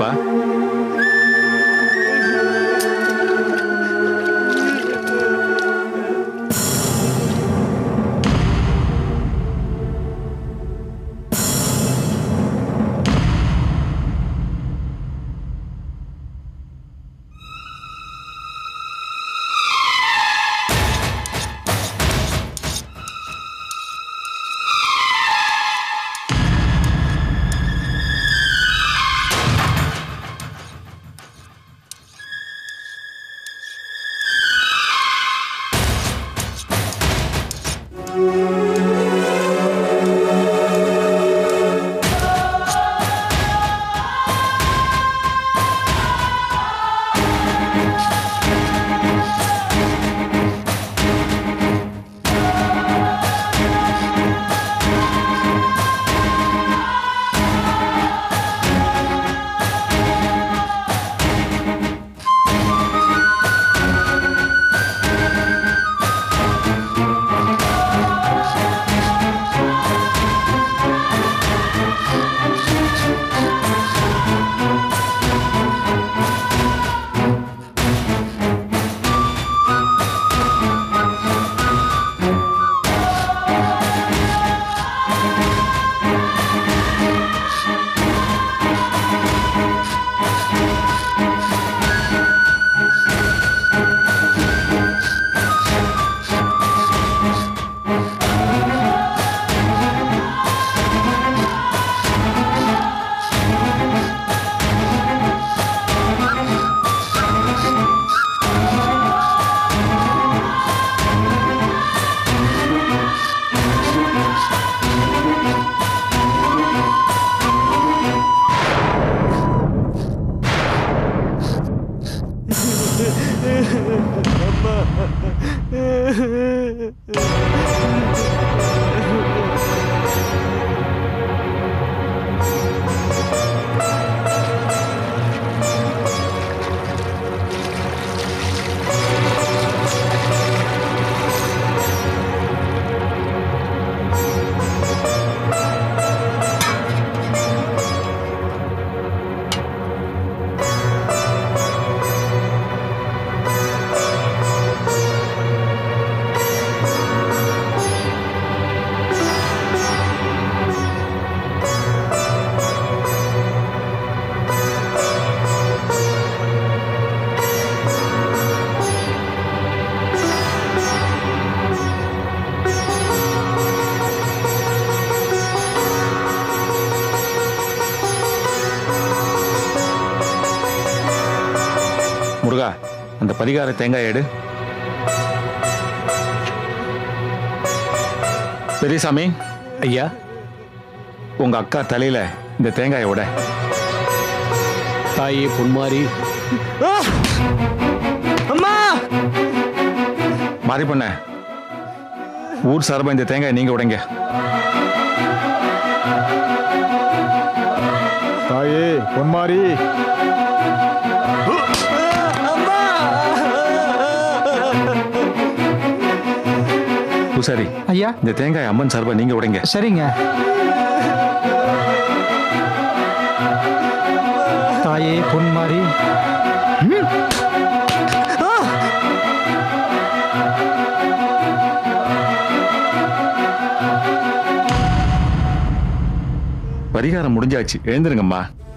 என்னாச்சுப்பா முருகா அந்த பரிகார தேங்காய் எடு பெரியசாமி ஐயா உங்க அக்கா தலையில இந்த தேங்காயை விட தாயே பொன்மாரி அம்மா மாறி பண்ண ஊர் சார்பா இந்த தேங்காயை நீங்க உடைங்க தாயே பொன்மாரி அம்மா பூசாரி ஐயா இந்த தேங்காய் அம்மன் சார்பா நீங்க உடைங்க சரிங்க தாயே பொன்மாரி பரிகாரம் முடிஞ்சாச்சு எழுந்துருங்கம்மா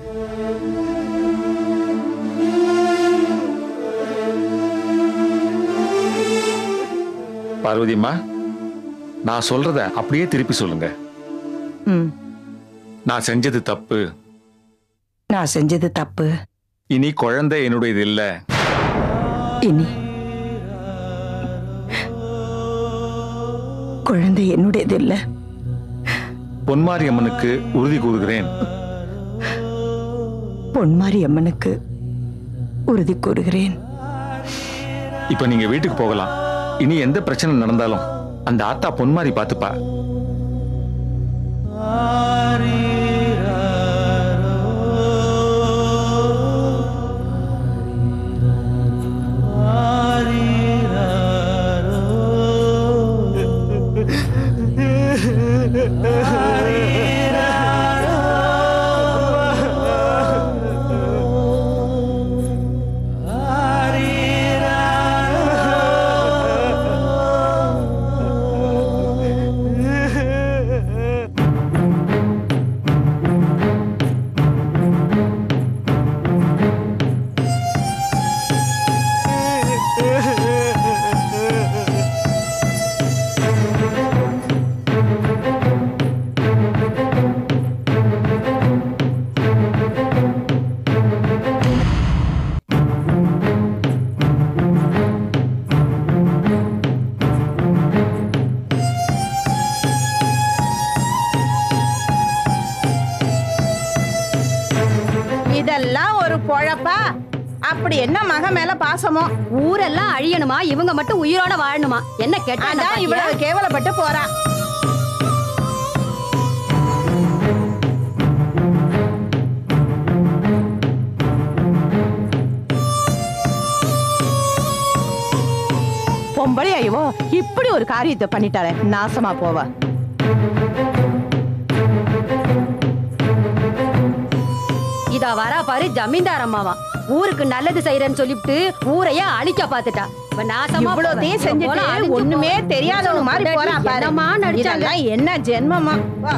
பார்வதிம்மா நான் சொல்றத அப்படியே திருப்பி சொல்லுங்க ம் நான் செஞ்சது தப்பு நான் செஞ்சது தப்பு இனி குழந்தை என்னுடையது இல்ல இனி குழந்தை என்னுடையது இல்ல பொன்மாரி அம்மனுக்கு உறுதி கூறுகிறேன் பொன்மாரி அம்மனுக்கு உறுதி கூறுகிறேன் இப்ப நீங்க வீட்டுக்கு போகலாம் இனி எந்த பிரச்சனை நடந்தாலும் அந்த ஆத்தா பொன்மாரி பார்த்துப்பா பொழப்பா அப்படி என்ன மக மேல பாசமோ ஊரெல்லாம் அழியணுமா இவங்க மட்டும் உயிரோட வாழணுமா என்ன கேட்டா என்ன அதான் பாத்தியா? இவ்வளவு கேவலப்பட்டு போறா பொம்பளை ஐயோ இப்படி ஒரு காரியத்தை பண்ணிட்டாளே நாசமா போவா இதா வரா பாரு ஜமீன்தார் அம்மாவா ஊருக்கு நல்லது செய்யறேன்னு சொல்லிவிட்டு ஊரையே அழிக்க பாத்துட்டா இவ நாசமா இவ்வளவுதையும் போவா. செஞ்சுட்டு போனா அழிஞ்சு ஒண்ணுமே போவா. தெரியாதவங்க மாதிரி போறா பாரு என்னம்மா நடிச்சாங்க இதெல்லாம் என்ன ஜென்மமா வா.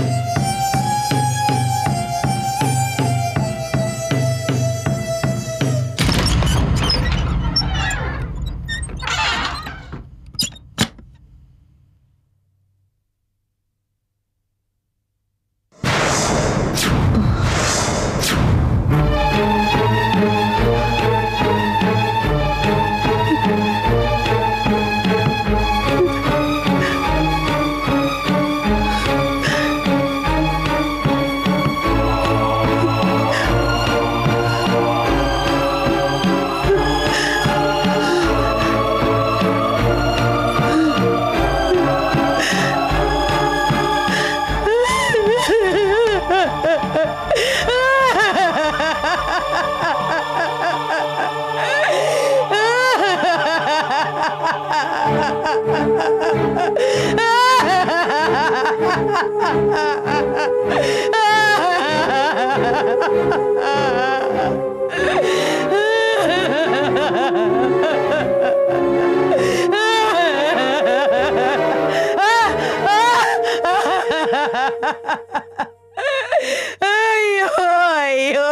ஐயோ ஐயோ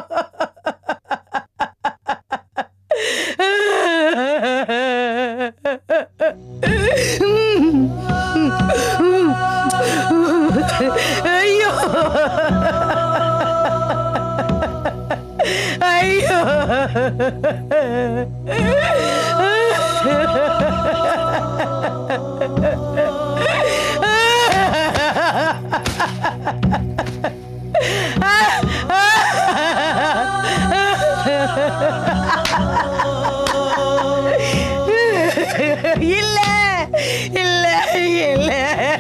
ஐயோ ஐயோ இல்ல இல்ல இல்ல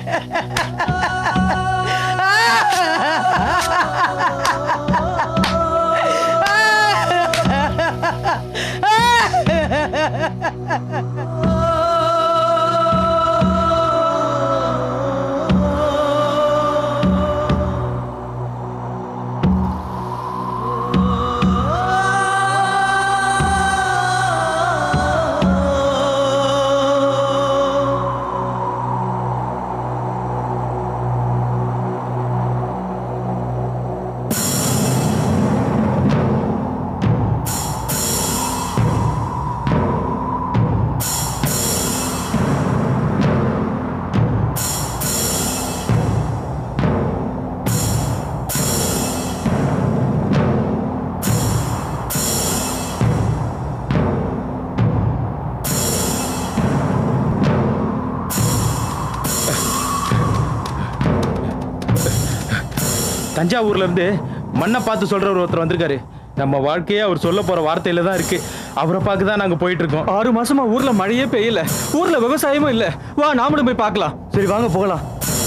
தஞ்சாவூர்ல இருந்து மண்ணை பார்த்து சொல்ற ஒரு ஒருத்தர் வந்திருக்காரு நம்ம வாழ்க்கையே அவர் சொல்ல போற வார்த்தையில தான் இருக்கு அவரை பார்க்க தான் நாங்க போயிட்டு இருக்கோம் ஆறு மாசமா ஊர்ல மழையே பெய்யல ஊர்ல விவசாயமும் இல்ல வா நாமளும் போய் பார்க்கலாம் சரி வாங்க போகலாம்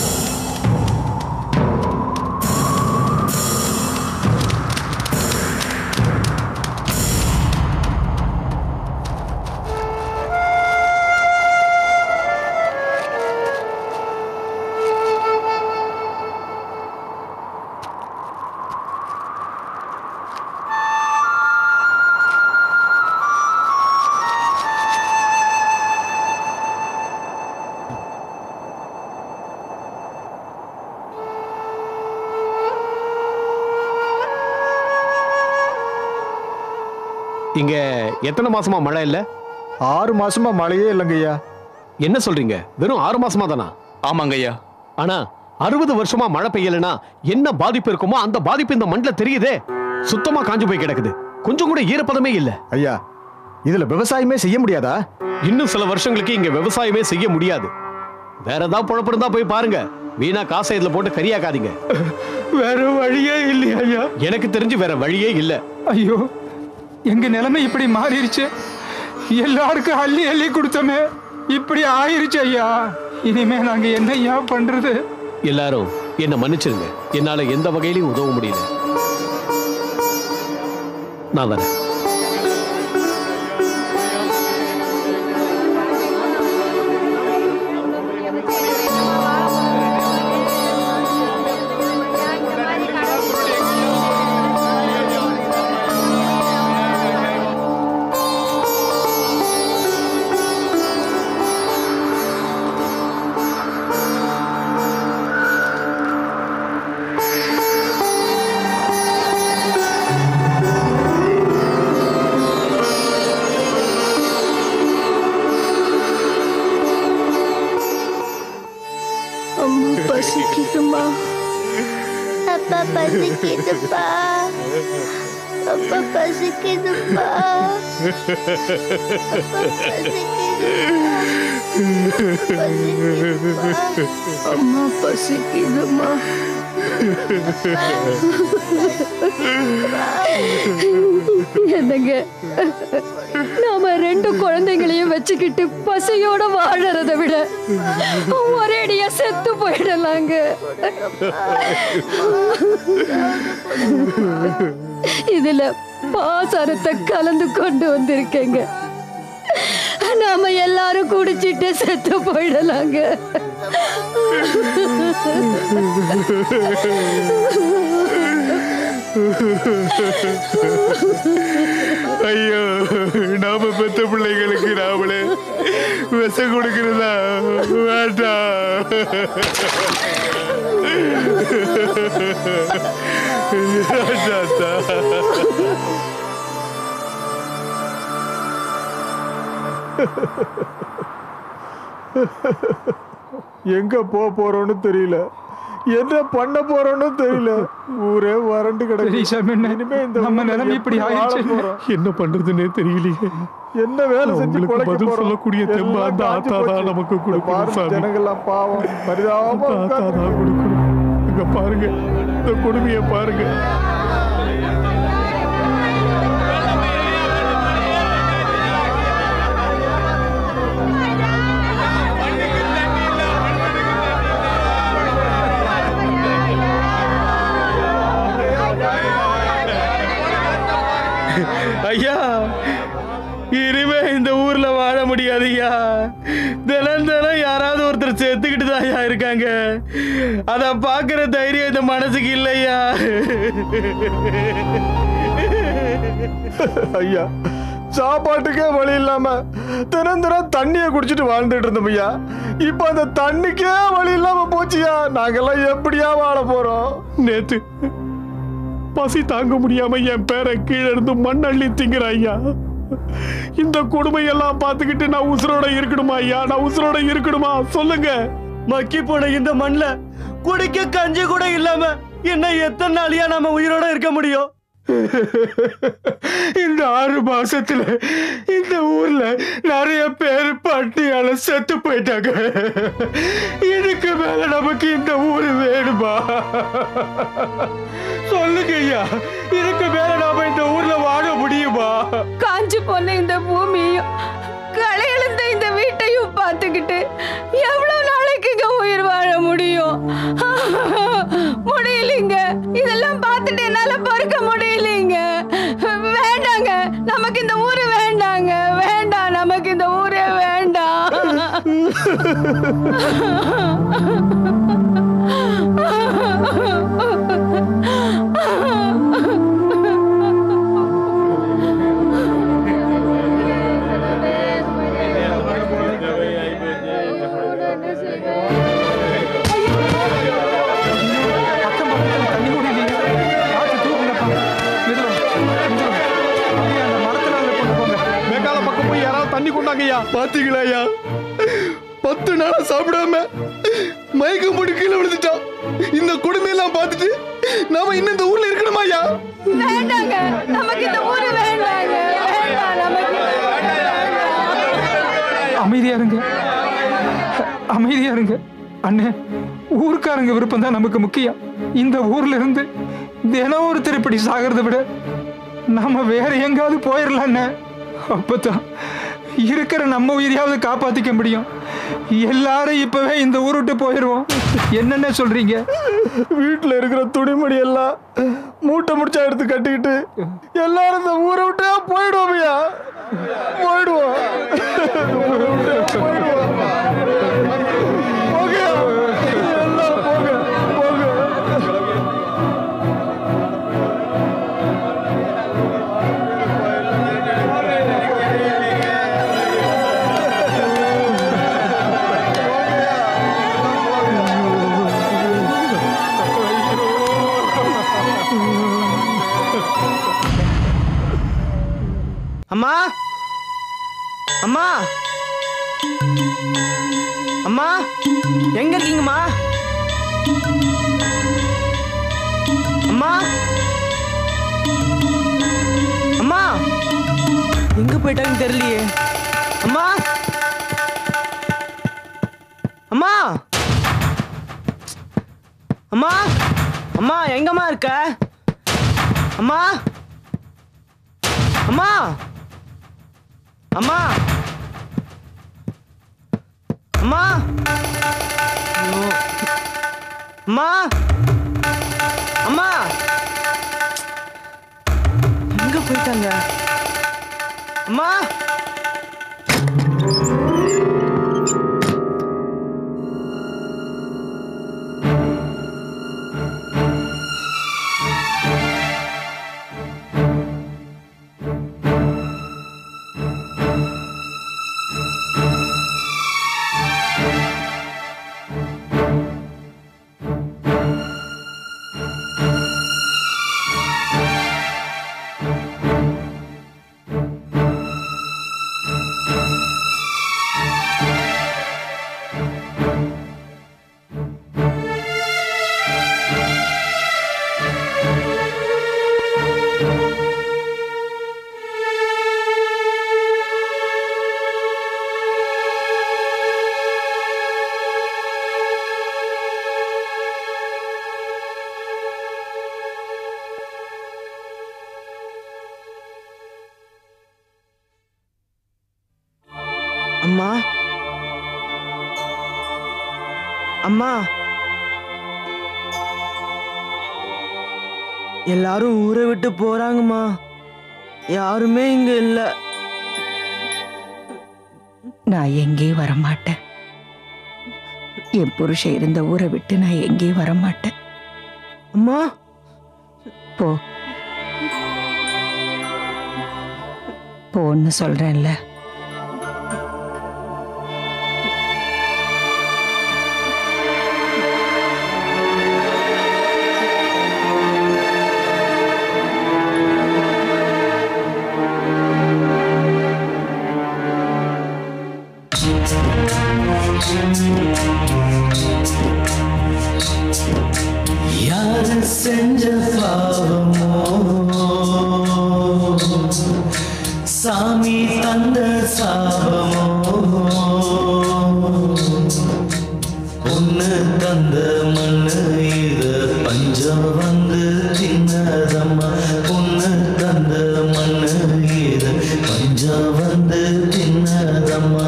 இங்க எத்தனை மாசமா மழை இல்ல ஆறு மாசமா மழையே இல்லைங்க ஐயா என்ன சொல்றீங்க வெறும் ஆறு மாசமா தானா ஆமாங்க ஐயா ஆனா அறுபது வருஷமா மழை பெய்யலனா என்ன பாதிப்பு இருக்குமோ அந்த பாதிப்பு இந்த மண்ணில் தெரியுதே சுத்தமா காஞ்சு போய் கிடக்குது கொஞ்சம் கூட ஈரப்பதமே இல்ல ஐயா இதுல விவசாயமே செய்ய முடியாதா இன்னும் சில வருஷங்களுக்கு இங்க விவசாயமே செய்ய முடியாது வேற ஏதாவது பொழப்பு இருந்தா போய் பாருங்க வீணா காசை இதுல போட்டு கரியாக்காதீங்க வேற வழியே இல்லையா ஐயா எனக்கு தெரிஞ்சு வேற வழியே இல்ல ஐயோ எங்க நிலைமை இப்படி மாறிடுச்சு எல்லாருக்கும் அள்ளி அள்ளி கொடுத்தோமே இப்படி ஆயிருச்சு ஐயா இனிமே நாங்க என்ன ஐயா பண்றது எல்லாரும் என்ன மன்னிச்சிருங்க என்னால எந்த வகையிலையும் உதவ முடியல நான் வரேன் அம்மா பசிக்குதுமா அப்பா பசிக்குதுப்பா அப்பா பசிக்குதுப்பா அம்மா பசிக்குதுமா என்னங்க நாம ரெண்டு குழந்தைங்களையும் வச்சுக்கிட்டு பசியோட வாழறதை விட ஒரேடியா செத்து போயிடலாங்க இதுல பாசரத்தை கலந்து கொண்டு வந்திருக்கேங்க நாம எல்லாரும் குடிச்சிட்டு செத்து போயிடலாங்க ஐயோ நாம பெத்த பிள்ளைகளுக்கு நாமளே விஷம் கொடுக்கிறதா வேண்டாம் வேண்டாத்தா. எங்க போக போறோம்னு தெரியல என்ன பண்ண போறோம்னு தெரியல ஊரே வறண்டு கிடக்கு பெரியசாமி அண்ணே, இனிமே இந்த நம்ம ஊர்ல நிலைமை இப்படி எப்படி வாழ ஆயிடுச்சு. போறோம்? என்ன பண்றதுன்னே தெரியலையே என்ன வேலை செஞ்சு உங்களுக்கு பிழைக்க பதில் போறோம்? சொல்லக்கூடிய தெம்பு எல்லாம் அந்த காஞ்சு ஆத்தா தான் போச்சு. நமக்கு இந்த கொடுக்கணும் பாருங்க, சாமி. ஜனங்கள்லாம் பாவம் பரிதாபமா தாத்தா உட்கார்ந்து தான் கொடுக்கணும் இங்க பாருங்க இந்த கொடுமையை பாருங்க ஐயா இனிமே இந்த ஊர்ல வாழ முடியாது ஐயா தினம் தினம் யாராவது ஒருத்தர் செத்துக்கிட்டு தான் ஐயா இருக்காங்க அத பாக்குற தைரியம் இந்த மனசுக்கு இல்லையா ஐயா சாப்பாட்டுக்கே வழி இல்லாம தினம் தினம் தண்ணியை குடிச்சிட்டு வாழ்ந்துட்டு இருந்தோம் ஐயா இப்ப அந்த தண்ணிக்கே வழி இல்லாம போச்சியா நாங்கெல்லாம் எப்படியா வாழ போறோம் நேத்து பசி தாங்க முடியாம என் பேரை கீழே இருந்து மண் அள்ளி திங்கிற ஐயா இந்த கொடுமையெல்லாம் பார்த்துக்கிட்டு நான் உசுரோட இருக்கணுமா ஐயா நான் உசுரோட இருக்கணுமா சொல்லுங்க மக்கி போன இந்த மண்ல குடிக்க கஞ்சி கூட இல்லாம என்ன எத்தனை நாளையா நம்ம உயிரோட இருக்க முடியும் இந்த ஆறு மாசத்துல இந்த ஊர்ல நிறைய பேர் பட்டியால செத்து போயிட்டாங்க இதுக்கு மேல நமக்கு இந்த ஊரு வேணுமா சொல்லுங்க ஐயா இதுக்கு மேல நாம இந்த ஊர்ல வாழ முடியுமா காஞ்சு போன இந்த பூமியையும் களை எழுந்த இந்த வீட்டையும் பார்த்துக்கிட்டு எவ்வளவு நாளைக்கு இங்க உயிர் வாழ முடியும் முடியலைங்க இதெல்லாம் பார்த்துட்டு என்னால பொறுக்க முடியலைங்க வேண்டாங்க நமக்கு இந்த ஊரு வேண்டாங்க வேண்டாம் நமக்கு இந்த ஊரே வேண்டாம் பக்கம் பக்கத்துல தண்ணி கூட இல்லைங்க பார்த்து தூக்குங்கப்பா மெதுவா மெதுவா. அப்படியே அந்த மரத்துல அதுல கொண்டு போங்க மேகால பக்கம் போய் யாராவது தண்ணி கொண்டாங்க ஐயா பாத்தீங்களா ஐயா பத்து நாளா சாப்பிடாம மயக்கம் போட்டு கீழே விழுந்துட்டான் இந்த கொடுமையெல்லாம் பார்த்துட்டு நாம இன்னும் இந்த ஊர்ல இருக்கணுமா ஐயா வேண்டாங்க நமக்கு இந்த ஊரு வேண்டாங்க வேண்டாம் நமக்கு இந்த ஊரு வேண்டாம். அமைதியா இருங்க அமைதியா இருங்க அண்ணே ஊர்க்காரங்க விருப்பம் தான் நமக்கு முக்கியம் இந்த ஊர்ல இருந்து தினம் ஒருத்தர் இப்படி சாகிறத விட நாம வேற எங்காவது போயிடலான்னு அப்பதான் இருக்கிற நம்ம உயிரையாவது காப்பாத்திக்க முடியும் எல்லாரும் இப்பவே இந்த ஊர் விட்டு போயிடுவோம் என்னென்ன சொல்றீங்க வீட்டுல இருக்கிற துணிமணி எல்லாம் மூட்டை முடிச்சா எடுத்து கட்டிக்கிட்டு எல்லாரும் இந்த ஊரை விட்டு போயிடுவோம் ஐயா போயிடுவோம் ஊரை விட்டு போயிடுவோம் போங்க எல்லாரும் போங்க போங்க அம்மா அம்மா அம்மா எங்க இருக்கீங்கம்மா அம்மா அம்மா எங்க போயிட்டாங்கன்னு தெரியலையே அம்மா அம்மா அம்மா அம்மா எங்கம்மா இருக்க அம்மா அம்மா அம்மா அம்மா ஐயோ. அம்மா அம்மா எங்க போயிட்டாங்க அம்மா அம்மா அம்மா எல்லாரும் ஊரை விட்டு போறாங்கம்மா யாருமே இங்க இல்ல நான் எங்கேயும் வரமாட்டேன் என் புருஷன் இருந்த ஊரை விட்டு நான் எங்கேயும் வரமாட்டேன் அம்மா போ போன்னு சொல்றேன்ல யாரு செஞ்ச பாவமோ சாமி தந்த சாபமோ பொண்ணு தந்த மண்ணு இது பஞ்சம் வந்து தின்னதம்மா பொண்ணு தந்த மண்ணு இது பஞ்சம் வந்து தின்னதம்மா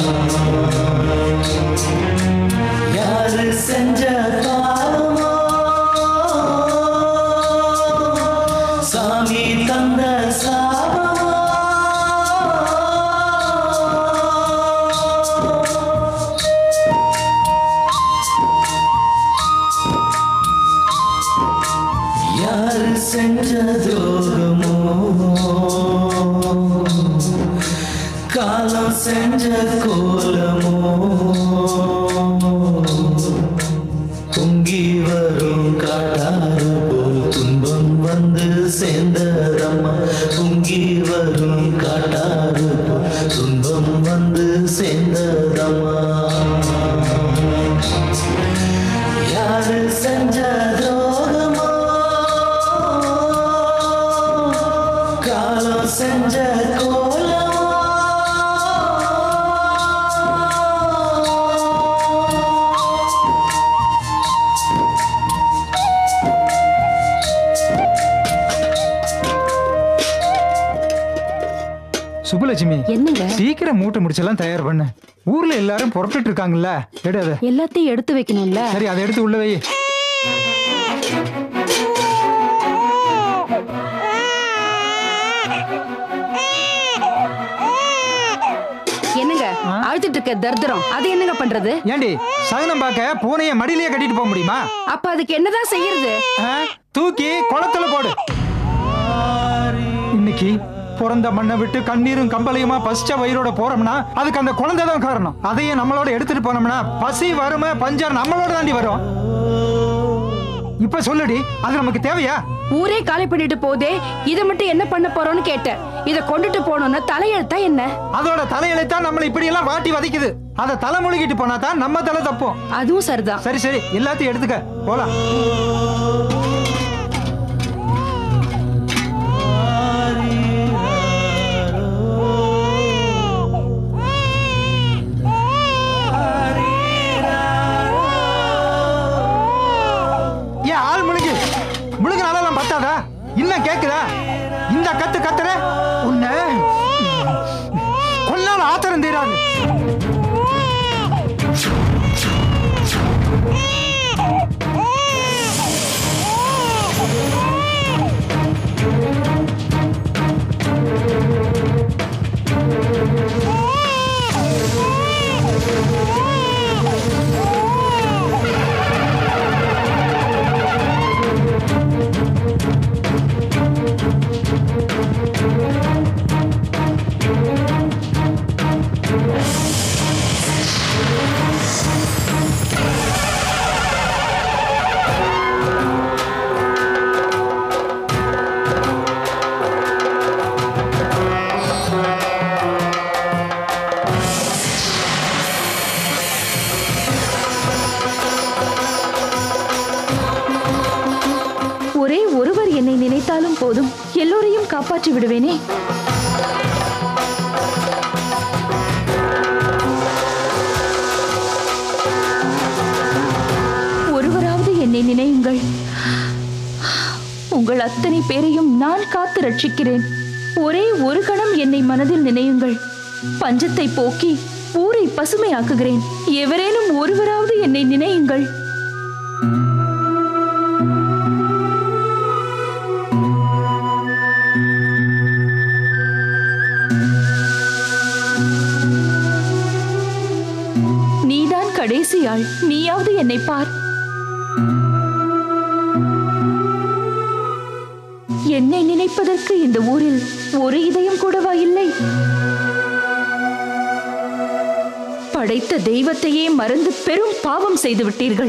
யாரு செஞ்ச பாவமோ சாமி தந்த சாபமோ யாரு செஞ்ச துரோகமோ காலம் செஞ்ச கோலமோ பொங்கி வரும் காட்டாறு போல் துன்பம் வந்து சேர்ந்ததம்மா பொங்கி வரும் காட்டாறு போல் துன்பம் வந்து சேர்ந்ததம்மா யாரு செஞ்ச துரோகமோ காலம் செஞ்ச கோலமோ சுப்புலட்சுமி என்னங்க சீக்கிரம் மூட்டை முடிச்செல்லாம் தயார் பண்ணு ஊர்ல எல்லாரும் புறப்பட்டு இருக்காங்கல்ல எடு அதை எல்லாத்தையும் எடுத்து வைக்கணும்ல சரி அதை எடுத்து உள்ள வை என்னங்க அழுத்திட்டு இருக்க தர்தரம் அது என்னங்க பண்றது ஏண்டி சகனம் பார்க்க பூனைய மடியிலேயே கட்டிட்டு போக முடியுமா அப்ப அதுக்கு என்னதான் செய்யறது ஆ? தூக்கி குளத்துல போடு இன்னைக்கு பிறந்த மண்ணை விட்டு கண்ணீரும் கம்பளையுமா பசிச்ச வயிறோட போறோம்னா அதுக்கு அந்த குழந்தை தான் காரணம் அதையே நம்மளோட எடுத்துட்டு போனோம்னா பசி வறுமை பஞ்சம் நம்மளோட தாண்டி வரும் இப்ப சொல்லுடி அது நமக்கு தேவையா ஊரே காலி பண்ணிட்டு போதே இதை மட்டும் என்ன பண்ண போறோம்னு கேட்டேன் இத கொண்டுட்டு போனோம்னா தலையெழுத்தா என்ன அதோட தலையெழுத்தான் நம்மளை இப்படி எல்லாம் வாட்டி வதைக்குது அதை தலை முழுகிட்டு போனா தான் நம்ம தலை தப்போம் அதுவும் சரிதான் சரி சரி எல்லாத்தையும் எடுத்துக்க போலாம் ஏன் ஆள் முழுங்கி முழுங்கினாலும் பத்தாதா இன்னும் கேக்குதா இந்த கத்து கத்துற உன்னை கொல்லால ஆத்திரம் தீராது ஒரே ஒருவர் என்னை நினைத்தாலும் போதும் எல்லோரையும் காப்பாற்றி விடுவேனே ஒருவராவது என்னை நினையுங்கள் உங்கள் அத்தனை பேரையும் நான் காத்து ரட்சிக்கிறேன் ஒரே ஒரு கணம் என்னை மனதில் நினையுங்கள் பஞ்சத்தை போக்கி ஊரை பசுமையாக்குகிறேன் எவரேனும் ஒருவராவது என்னை நினையுங்கள் நீதான் கடைசி ஆள் நீயாவது என்னை பார் என்னை நினைப்பதற்கு இந்த ஊரில் ஒரு இதயம் கூடவா இல்லை படைத்த தெய்வத்தையே மறந்து பெரும் பாவம் செய்து விட்டீர்கள்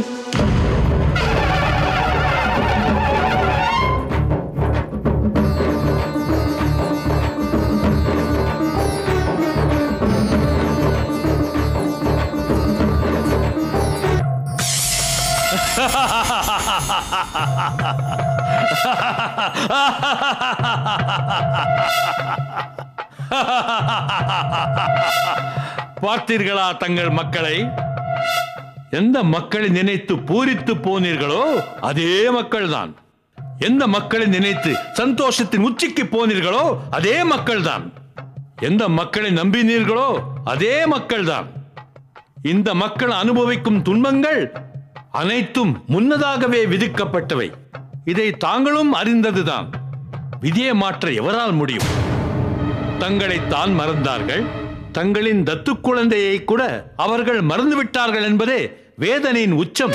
பார்த்தீர்களா தங்கள் மக்களை எந்த மக்களை நினைத்து பூரித்து போனீர்களோ அதே மக்கள்தான் எந்த மக்களை நினைத்து சந்தோஷத்தின் உச்சிக்கு போனீர்களோ அதே மக்கள்தான் எந்த மக்களை நம்பினீர்களோ அதே மக்கள்தான் இந்த மக்கள் அனுபவிக்கும் துன்பங்கள் அனைத்தும் முன்னதாகவே விதிக்கப்பட்டவை இதை தாங்களும் அறிந்ததுதான் விதியை மாற்ற எவரால் முடியும் தங்களை தான் மறந்தார்கள் தங்களின் தத்து குழந்தையை கூட அவர்கள் மறந்துவிட்டார்கள் என்பதே வேதனையின் உச்சம்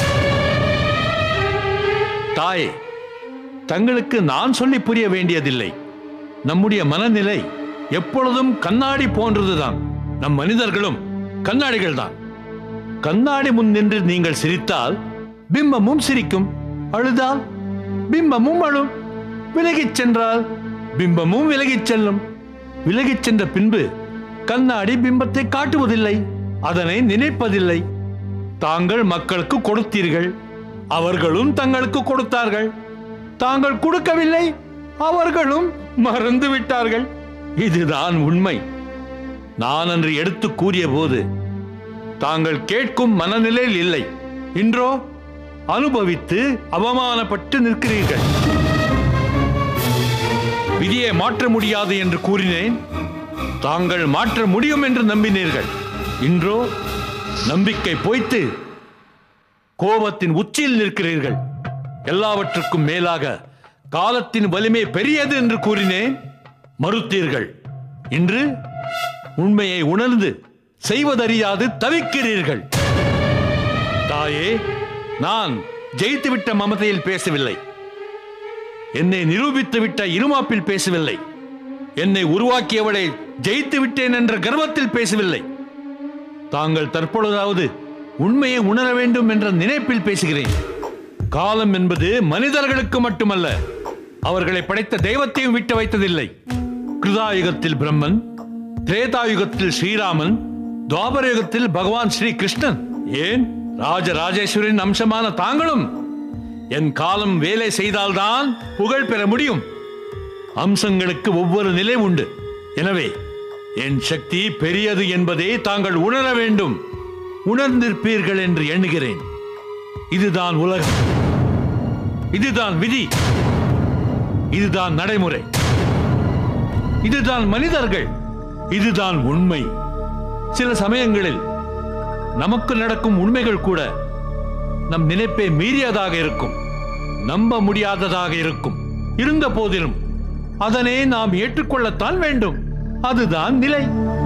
தாயே தங்களுக்கு நான் சொல்லி புரிய வேண்டியதில்லை நம்முடைய மனநிலை எப்பொழுதும் கண்ணாடி போன்றதுதான் நம் மனிதர்களும் கண்ணாடிகள் தான் கண்ணாடி முன் நின்று நீங்கள் சிரித்தால் பிம்பமும் சிரிக்கும் அழுதால் பிம்பமும் அழும் விலகிச் சென்றால் பிம்பமும் விலகிச் செல்லும் விலகிச் சென்ற பின்பு கண்ணாடி பிம்பத்தை காட்டுவதில்லை அதனை நினைப்பதில்லை தாங்கள் மக்களுக்கு கொடுத்தீர்கள் அவர்களும் தங்களுக்கு கொடுத்தார்கள் தாங்கள் கொடுக்கவில்லை அவர்களும் மறந்து விட்டார்கள் இதுதான் உண்மை நான் அன்று எடுத்து கூறிய போது தாங்கள் கேட்கும் மனநிலையில் இல்லை இன்றோ அனுபவித்து அவமானப்பட்டு நிற்கிறீர்கள் விதியை மாற்ற முடியாது என்று கூறினேன் தாங்கள் மாற்ற முடியும் என்று நம்பினீர்கள் இன்றோ நம்பிக்கை பொய்த்து கோபத்தின் உச்சியில் நிற்கிறீர்கள் எல்லாவற்றுக்கும் மேலாக காலத்தின் வலிமை பெரியது என்று கூறினேன் மறுத்தீர்கள் இன்று உண்மையை உணர்ந்து செய்வதறியாது தவிக்கிறீர்கள் தாயே நான் ஜெயித்துவிட்ட மமதையில் பேசவில்லை என்னை நிரூபித்து விட்ட இருமாப்பில் பேசவில்லை என்னை உருவாக்கியவளை ஜெயித்து விட்டேன் என்ற கர்வத்தில் பேசவில்லை தாங்கள் தற்பொழுதாவது உண்மையை உணர வேண்டும் என்ற நினைப்பில் பேசுகிறேன் காலம் என்பது மனிதர்களுக்கு மட்டுமல்ல அவர்களை படைத்த தெய்வத்தையும் விட்டு வைத்ததில்லை கிருதாயுகத்தில் பிரம்மன் திரேதாயுகத்தில் ஸ்ரீராமன் துவாபர யுகத்தில் பகவான் ஸ்ரீ கிருஷ்ணன் ஏன் ராஜராஜேஸ்வரின் அம்சமான தாங்களும் என் காலம் வேலை செய்தால்தான் புகழ் பெற முடியும் அம்சங்களுக்கு ஒவ்வொரு நிலை உண்டு எனவே என் சக்தி பெரியது என்பதை தாங்கள் உணர வேண்டும் உணர்ந்திருப்பீர்கள் என்று எண்ணுகிறேன் இதுதான் உலகம் இதுதான் விதி இதுதான் நடைமுறை இதுதான் மனிதர்கள் இதுதான் உண்மை சில சமயங்களில் நமக்கு நடக்கும் உண்மைகள் கூட நம் நினைப்பை மீறியதாக இருக்கும் நம்ப முடியாததாக இருக்கும் இருந்த போதிலும் அதனை நாம் ஏற்றுக்கொள்ளத்தான் வேண்டும் அதுதான் நிலை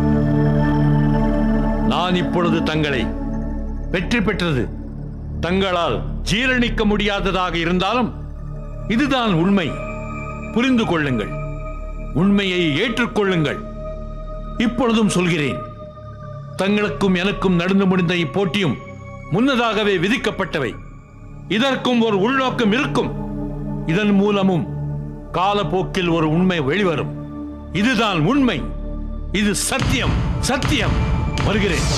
நான் இப்பொழுது தங்களை வெற்றி பெற்றது தங்களால் ஜீரணிக்க முடியாததாக இருந்தாலும் இதுதான் உண்மை புரிந்து கொள்ளுங்கள் உண்மையை ஏற்றுக்கொள்ளுங்கள் இப்பொழுதும் சொல்கிறேன் தங்களுக்கும் எனக்கும் நடந்து முடிந்த இப்போட்டியும் முன்னதாகவே விதிக்கப்பட்டவை இதற்கும் ஒரு உள்நோக்கம் இருக்கும் இதன் மூலமும் காலப்போக்கில் ஒரு உண்மை வெளிவரும் இதுதான் உண்மை இது சத்தியம் சத்தியம் வருகிறேன்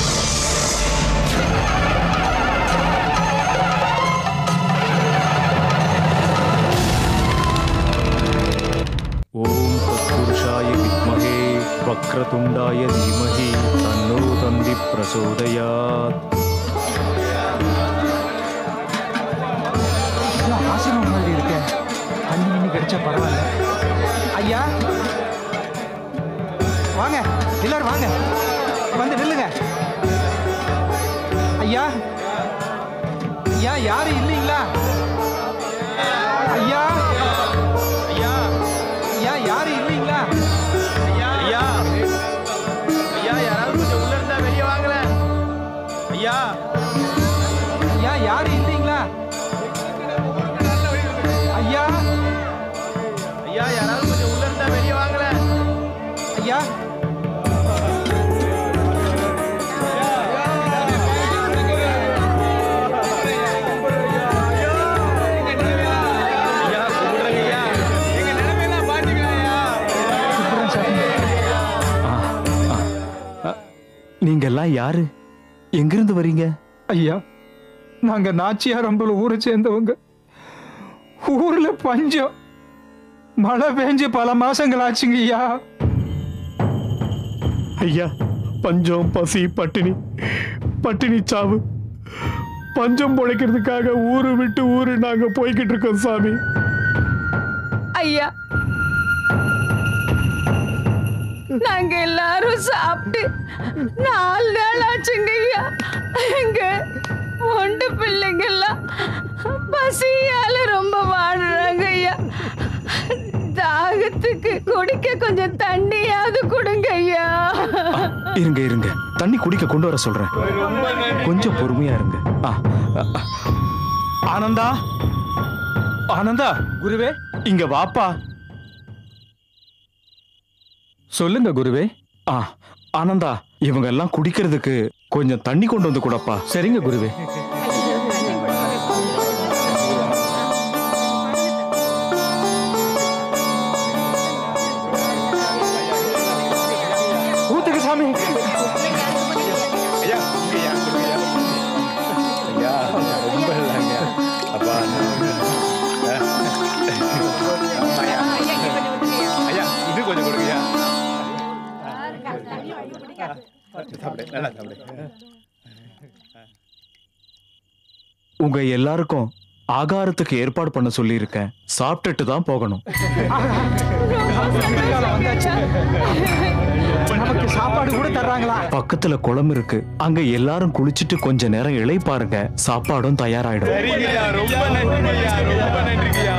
ஓம் தத்புருஷாய வித்மகே வக்ரதுண்டாய தீமஹி தன்னோ தந்தி பிரசோதயாத் ஆசிரமம் மாதிரி இருக்கேன் தண்ணி இன்னி கிடைச்சா பரவாயில்ல ஐயா வாங்க எல்லாரும் வாங்க வந்து நில்லுங்க ஐயா ஐயா யாரும் இல்லைங்களா ஐயா ஐயா ஐயா யாரும் இல்லைங்களா ஐயா ஐயா யாராவது கொஞ்சம் உள்ள இருந்தா வெளியே வாங்கல ஐயா ஐயா யாரும் இல்லைங்களா ஐயா ஐயா யாராவது கொஞ்சம் உள்ள இருந்தா வெளியே வாங்கல ஐயா ஐயா கும்பிடுறேங்க ஐயா எங்க நிலைமையெல்லாம் பாத்தீங்களா ஐயா நீங்க எல்லாம் யாரு எங்கிருந்து வரீங்க ஐயா நாங்க நாச்சியாரம்பல ஊரை சேர்ந்தவங்க ஊர்ல பஞ்சம் மழை பெஞ்சு பல மாசங்கள் ஆச்சுங்க ஐயா ஐயா பஞ்சம் பசி பட்டினி பட்டினி சாவு பஞ்சம் பொழைக்கிறதுக்காக ஊரு விட்டு ஊரு நாங்க போய்கிட்டு இருக்கோம் சாமி ஐயா நாங்க எல்லாரும் சாப்பிட்டு நாலு நாள் ஆச்சுங்க ஐயா எங்க ஒண்டு பிள்ளைங்க எல்லாம் பசியால ரொம்ப வாடுறாங்க ஐயா தாகத்துக்கு குடிக்க கொஞ்சம் தண்ணியாவது கொடுங்க ஐயா இருங்க இருங்க தண்ணி குடிக்க கொண்டு வர சொல்றேன் கொஞ்சம் பொறுமையா இருங்க ஆ, ஆ, ஆ. ஆனந்தா ஆனந்தா குருவே இங்க வாப்பா சொல்லுங்க குருவே ஆ ஆனந்தா இவங்க எல்லாம் குடிக்கிறதுக்கு கொஞ்சம் தண்ணி கொண்டு வந்து கூடப்பா சரிங்க குருவே ஊத்துக்கு சாமி ஐயா ஐயா ஐயா ரொம்ப இல்லைங்க அப்பா ஐயா இது கொஞ்சம் கொடுங்கய்யா சாப்பிடு நல்லா சாப்பிடு உங்க எல்லாருக்கும் ஆகாரத்துக்கு ஏற்பாடு பண்ண சொல்லியிருக்கேன் சாப்பிட்டுட்டு தான் போகணும் ரொம்ப விடியற்காலம் வந்தாச்சு. நமக்கு சாப்பாடு கூட தர்றாங்களா பக்கத்துல குளம் இருக்கு அங்க எல்லாரும் குளிச்சிட்டு கொஞ்ச நேரம் இளை பாருங்க சாப்பாடும் தயாராயிடும் சரிங்கய்யா ரொம்ப நன்றிங்கய்யா ரொம்ப நன்றிங்கய்யா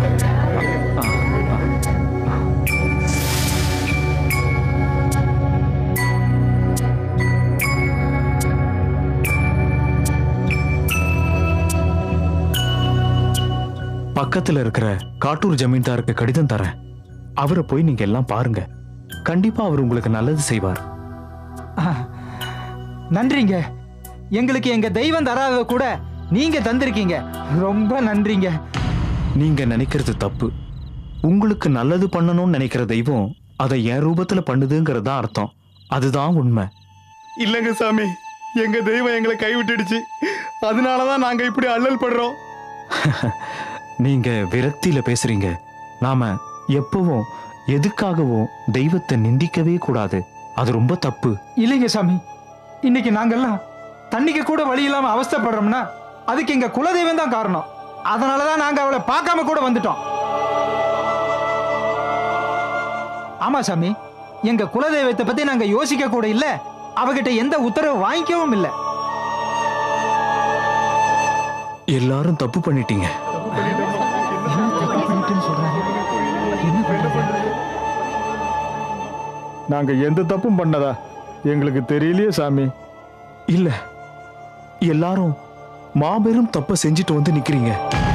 பக்கத்துல இருக்கிற காட்டூர் ஜமீன்தாருக்கு கடிதம் தரேன் அவரை போய் நீங்க எல்லாம் பாருங்க கண்டிப்பா அவர் உங்களுக்கு நல்லது செய்வார் நன்றிங்க எங்களுக்கு எங்க தெய்வம் தராதத கூட நீங்க தந்திருக்கீங்க ரொம்ப நன்றிங்க நீங்க நினைக்கிறது தப்பு உங்களுக்கு நல்லது பண்ணணும்னு நினைக்கிற தெய்வம் அதை என் ரூபத்துல பண்ணுதுங்கிறது தான் அர்த்தம் அதுதான் உண்மை இல்லைங்க சாமி எங்க தெய்வம் எங்களை கைவிட்டுடுச்சு அதனாலதான் நாங்க இப்படி அல்லல் படுறோம் நீங்க விரக்தியில பேசுறீங்க நாம எப்பவும் எதுக்காகவும் தெய்வத்தை நிந்திக்கவே கூடாது அது ரொம்ப தப்பு இல்லைங்க சாமி இன்னைக்கு நாங்கெல்லாம் தண்ணிக்கு கூட வழி இல்லாம அவஸ்தைப்படுறோம்னா அதுக்கு எங்க குலதெய்வம் தான் காரணம் அதனாலதான் நாங்க அவளை பார்க்காம கூட வந்துட்டோம் ஆமா சாமி எங்க குலதெய்வத்தை பத்தி நாங்க யோசிக்க கூட இல்ல அவகிட்ட எந்த உத்தரவு வாங்கிக்கவும் இல்ல எல்லாரும் தப்பு பண்ணிட்டீங்க நாங்க எந்த தப்பும் பண்ணதா எங்களுக்கு தெரியலையே சாமி இல்ல எல்லாரும் மாபெரும் தப்ப செஞ்சுட்டு வந்து நிக்கிறீங்க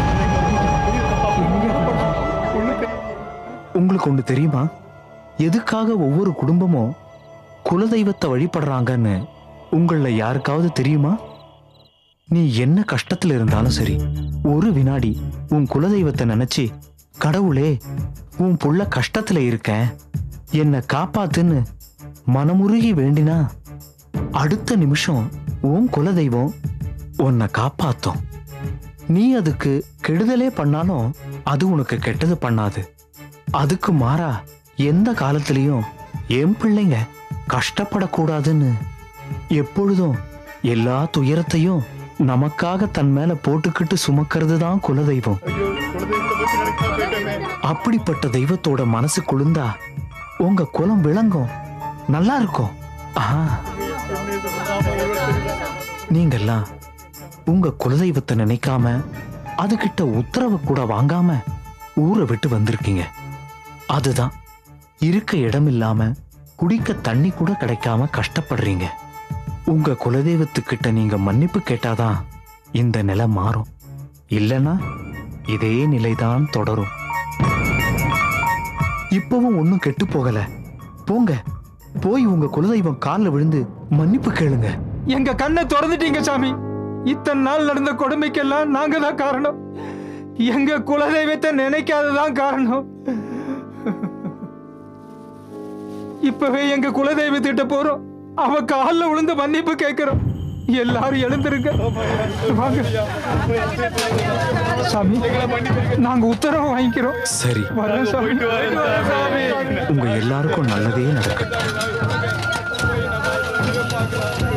உங்களுக்கு ஒண்ணு தெரியுமா எதுக்காக ஒவ்வொரு குடும்பமும் குலதெய்வத்தை வழிபடுறாங்கன்னு உங்கள யாருக்காவது தெரியுமா நீ என்ன கஷ்டத்துல இருந்தாலும் சரி ஒரு வினாடி உன் குலதெய்வத்தை நினைச்சு கடவுளே உன் புள்ள கஷ்டத்துல இருக்கேன் என்னை காப்பாத்துன்னு மனமுருகி வேண்டினா அடுத்த நிமிஷம் உன் குலதெய்வம் உன்னை காப்பாத்தும் நீ அதுக்கு கெடுதலே பண்ணாலும் அது உனக்கு கெட்டது பண்ணாது அதுக்கு மாறா எந்த காலத்திலையும் என் பிள்ளைங்க கஷ்டப்படக்கூடாதுன்னு எப்பொழுதும் எல்லா துயரத்தையும் நமக்காக தன் மேல போட்டுக்கிட்டு சுமக்கிறது தான் குலதெய்வம் அப்படிப்பட்ட தெய்வத்தோட மனசு குளிர்ந்தா உங்க குலம் விளங்கும் நல்லா இருக்கும் ஆஹா. நீங்கெல்லாம் உங்க குலதெய்வத்தை நினைக்காம அதுகிட்ட உத்தரவு கூட வாங்காம ஊரை விட்டு வந்திருக்கீங்க அதுதான் இருக்க இடம் இல்லாம குடிக்க தண்ணி கூட கிடைக்காம கஷ்டப்படுறீங்க உங்க குலதெய்வத்துக்கிட்ட நீங்க மன்னிப்பு கேட்டாதான் இந்த நிலை மாறும் இல்லனா இதே நிலைதான் தொடரும் இப்பவும் ஒண்ணும் கெட்டு போகல போங்க போய் உங்க குலதெய்வம் கால்ல விழுந்து மன்னிப்பு கேளுங்க எங்க கண்ணை திறந்துட்டீங்க சாமி இத்தனை நாள் நடந்த கொடுமைக்கெல்லாம் நாங்க தான் காரணம் எங்க குலதெய்வத்தை நினைக்காததான் காரணம் இப்பவே எங்க குலதெய்வத்திட்ட போறோம் அவ கால்ல விழுந்து மன்னிப்பு கேட்கிறோம் எல்லாரும் எழுந்திருங்க வாங்க சாமி நாங்க உத்தரவு வாங்கிக்கிறோம் சரி வரேன் சாமி உங்க எல்லாருக்கும் நல்லதே நடக்கட்டும்